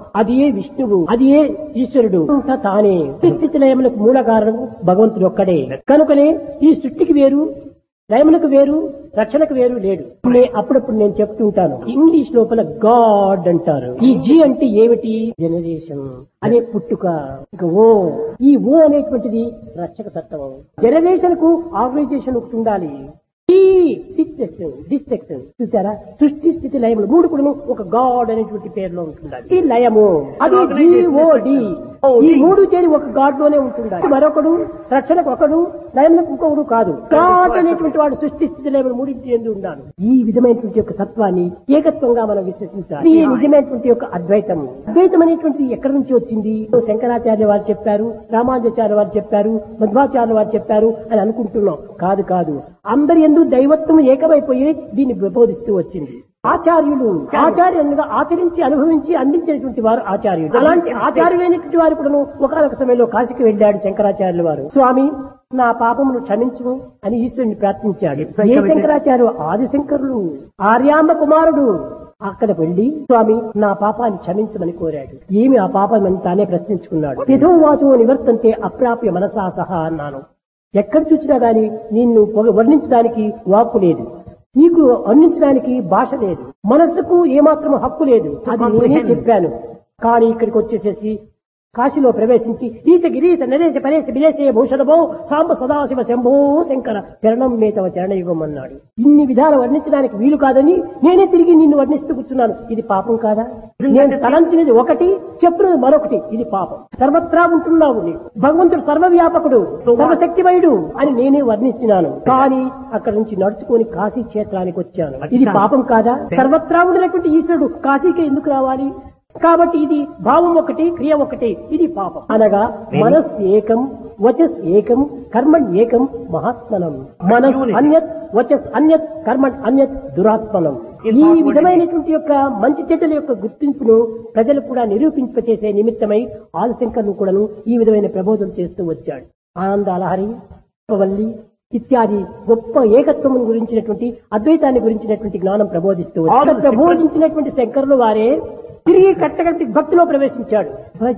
అది ఏ విష్ణువు అది ఏ ఈశ్వరుడు అంతా తానే సృష్టి లయములకు మూల కారణం భగవంతుడు ఒక్కడే కనుకనే ఈ సృష్టికి వేరు లయములకు వేరు రక్షణకు వేరు లేడు నే అప్పుడప్పుడు నేను చెప్తూ ఉంటాను ఇంగ్లీష్ లోపల గాడ్ అంటారు ఈ జీ అంటే ఏమిటి జనరేషన్ అదే పుట్టుక ఇక ఓ ఈ ఓ అనేటువంటిది రక్షక తత్వం జనరేషన్ కు ఆర్గనైజేషన్ ఒకటి ఉండాలి ఈ డిస్ట్రక్షన్ చూసారా సృష్టి స్థితి లయములు మూడు కూడా ఒక గాడ్ అనేటువంటి పేరులో ఉంటుండాలి ఈ లయము అది జిఓడి ఈ మూడు చేరి ఒక గాడ్ లోనే ఉంటుండాలి మరొకడు రక్షణకు ఒకడు లయములకు ఇంకొకడు కాదు గాడ్ అనేటువంటి వాడు సృష్టి స్థితి లయములు మూడింటి ఎందు ఉండాలి ఈ విధమైనటువంటి యొక్క సత్వాన్ని ఏకత్వంగా మనం విశ్వసించాలి ఈ నిజమైనటువంటి యొక్క అద్వైతం అద్వైతం అనేటువంటిది ఎక్కడి నుంచి వచ్చింది శంకరాచార్య వారు చెప్పారు రామానుజాచార్య వారు చెప్పారు మధ్వాచార్య వారు చెప్పారు అని అనుకుంటున్నాం కాదు కాదు అందరి ఎందు దైవత్వం ఏకమైపోయి దీన్ని ప్రబోధిస్తూ వచ్చింది ఆచార్యులు ఆచార్యులుగా ఆచరించి అనుభవించి అందించినటువంటి వారు ఆచార్యులు అలాంటి ఆచార్యులైనటువంటి వారు కూడా ఒకనొక సమయంలో కాశీకి వెళ్ళాడు శంకరాచార్యుల వారు స్వామి నా పాపమును క్షమించు అని ఈశ్వరుని ప్రార్థించాడు ఏ శంకరాచార్య ఆదిశంకరులు ఆర్యామ్మ కుమారుడు అక్కడ వెళ్లి స్వామి నా పాపాన్ని క్షమించమని కోరాడు ఏమి ఆ పాపం అని తానే ప్రశ్నించుకున్నాడు పిధోవాచో నివర్తంతే అప్రాప్య మనసా సహా అన్నాను ఎక్కడ చూసినా గాని నిన్ను పొగ- వర్ణించడానికి వాక్కు లేదు నీకు వర్ణించడానికి భాష లేదు మనస్సుకు ఏమాత్రం హక్కు లేదు అది నేనే చెప్పాను కానీ ఇక్కడికి వచ్చేసేసి కాశీలో ప్రవేశించి ఈశ గిరీశ నరేశ పరేశ విదేశయ భూషణమో సాంబ సదాశివ శంభో శంకర చరణం మేతవ చరణయుగం అన్నాడు ఇన్ని విధాలు వర్ణించడానికి వీలు కాదని నేనే తిరిగి నిన్ను వర్ణిస్తూ కూర్చున్నాను ఇది పాపం కాదా నేను తలంచినది ఒకటి చెప్పినది మరొకటి ఇది పాపం సర్వత్రా ఉంటున్నావు నీవు భగవంతుడు సర్వవ్యాపకుడు సర్వశక్తిమయుడు అని నేనే వర్ణించినాను కానీ అక్కడ నుంచి నడుచుకొని కాశీ క్షేత్రానికి వచ్చాను ఇది పాపం కాదా సర్వత్రా ఉండినటువంటి ఈశ్వరుడు కాశీకి ఎందుకు రావాలి కాబట్టి ఇది భావం ఒకటి క్రియ ఒకటి ఇది పాపం అనగా మనస్ ఏకం వచస్ ఏకం కర్మణ్ ఏకం మహాత్మనం మనస్ అన్యత్ వచస్ అన్యత్ కర్మణ్ అన్యత్ దురాత్మనం ఈ విధమైనటువంటి యొక్క మంచి చెడ్డల యొక్క గుర్తింపును ప్రజలు కూడా నిరూపింపచేసే నిమిత్తమై ఆదిశంకర్ను కూడాను ఈ విధమైన ప్రబోధం చేస్తూ వచ్చాడు ఆనంద అలహరి వల్లి ఇత్యాది గొప్ప ఏకత్వం గురించినటువంటి అద్వైతాన్ని గురించినటువంటి జ్ఞానం ప్రబోధిస్తూ వచ్చాడు. ప్రబోధించినటువంటి శంకరులు వారే తిరిగి కట్టగట్టి భక్తిలో ప్రవేశించాడు భజ